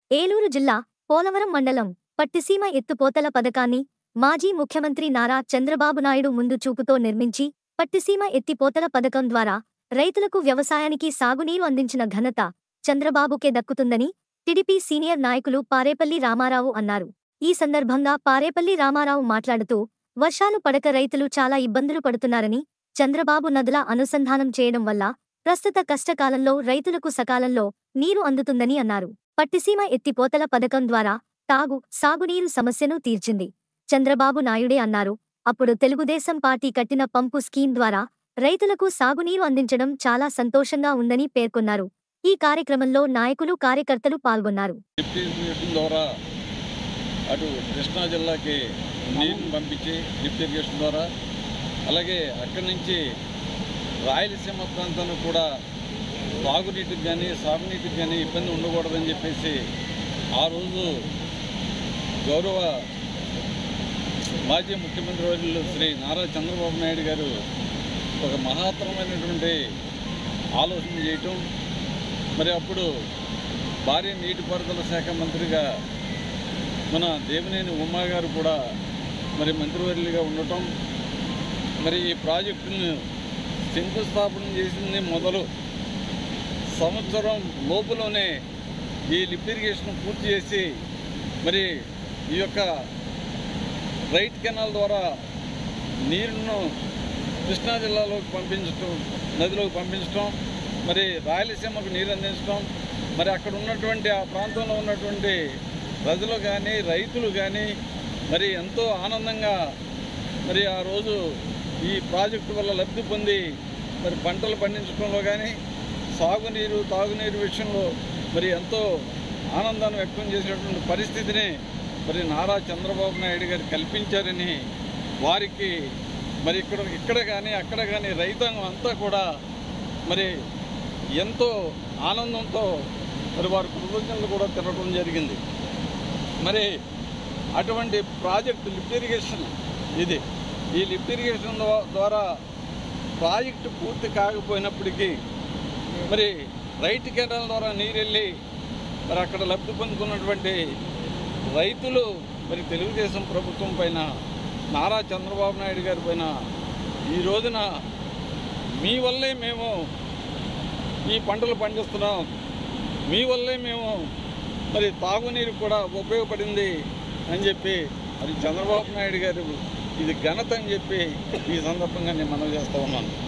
ఏలూరు జిల్లా పోలవరం మండలం పట్టిసీమ ఎత్తుపోతల పథకాన్ని మాజీ ముఖ్యమంత్రి నారా చంద్రబాబు నాయుడు ముందు చూపుతో నిర్మించి పట్టిసీమ ఎత్తిపోతల పథకం ద్వారా రైతులకు వ్యవసాయానికి సాగునీరు అందించిన ఘనత చంద్రబాబుకే దక్కుతుందని టిడిపి సీనియర్ నాయకులు పారేపల్లి రామారావు అన్నారు ఈ సందర్భంగా పారేపల్లి రామారావు మాట్లాడుతూ వర్షాలు పడక రైతులు చాలా ఇబ్బందులు పడుతున్నారని చంద్రబాబు నదుల అనుసంధానం చేయడం వల్ల ప్రస్తుత కష్టకాలంలో రైతులకు సకాలంలో నీరు అందుతుందని అన్నారు పట్టిసీమ ఎత్తిపోతల పథకం ద్వారా తాగు సాగునీరు సమస్యను తీర్చింది చంద్రబాబు నాయుడే అన్నారు అప్పుడు తెలుగుదేశం పార్టీ కట్టిన పంపు స్కీమ్ ద్వారా రైతులకు సాగునీరు అందించడం చాలా సంతోషంగా ఉందని పేర్కొన్నారు ఈ కార్యక్రమంలో నాయకులు కార్యకర్తలు పాల్గొన్నారు డిప్టీ ఇరిగేషన్ ద్వారా అటు కృష్ణా జిల్లాకి నీరుని పంపించి డిప్టీ ఇరిగేషన్ ద్వారా అలాగే అక్కడి నుంచి రాయలసీమ ప్రాంతానికి కూడా తాగునీటికి కానీ సాగునీటికి కానీ ఇబ్బంది ఉండకూడదని చెప్పేసి ఆ రోజు గౌరవ మాజీ ముఖ్యమంత్రి వర్యులు శ్రీ నారా చంద్రబాబు నాయుడు గారు ఒక మహత్తరమైనటువంటి ఆలోచన చేయటం మరి అప్పుడు భారీ నీటిపారుదల శాఖ మంత్రిగా మన దేవినేని ఉమా గారు కూడా మరి మంత్రివర్యులుగా ఉండటం మరి ఈ ప్రాజెక్టును శంకుస్థాపన చేసింది మొదలు సంవత్సరం లోపులోనే ఈ లిఫ్ట్ ఇరిగేషన్ పూర్తి చేసి మరి ఈ యొక్క రైట్ కెనాల్ ద్వారా నీరును కృష్ణా జిల్లాలోకి పంపించటం నదిలోకి పంపించటం మరి రాయలసీమకు నీరు అందించడం మరి అక్కడ ఉన్నటువంటి ఆ ప్రాంతంలో ఉన్నటువంటి ప్రజలు కానీ రైతులు కానీ మరి ఎంతో ఆనందంగా మరి ఆ రోజు ఈ ప్రాజెక్టు వల్ల లబ్ధి పొంది మరి పంటలు పండించడంలో కానీ సాగునీరు తాగునీరు విషయంలో మరి ఎంతో ఆనందాన్ని వ్యక్తం చేసినటువంటి పరిస్థితిని మరి నారా చంద్రబాబు నాయుడు గారు కల్పించారని వారికి మరి ఇక్కడ ఇక్కడ కానీ అక్కడ కానీ రైతాంగం అంతా కూడా మరి ఎంతో ఆనందంతో మరి వారి కృతజ్ఞతలు కూడా తినడం జరిగింది మరి అటువంటి ప్రాజెక్టు లిఫ్ట్ ఇరిగేషన్ ఇది ఈ లిఫ్ట్ ఇరిగేషన్ ద్వా- ద్వారా ప్రాజెక్టు పూర్తి కాకపోయినప్పటికీ మరి రైట్ కెనాల్ ద్వారా నీరు వెళ్ళి మరి అక్కడ లబ్ధి పొందుతున్నటువంటి రైతులు మరి తెలుగుదేశం ప్రభుత్వం పైన నారా చంద్రబాబు నాయుడు గారి పైన ఈ రోజున మీ వల్లే మేము ఈ పంటలు పండిస్తున్నాం మీ వల్లే మేము మరి తాగునీరు కూడా ఉపయోగపడింది అని చెప్పి అది చంద్రబాబు నాయుడు గారు ఇది ఘనత అని చెప్పి ఈ సందర్భంగా నేను మనవి చేస్తా ఉన్నాను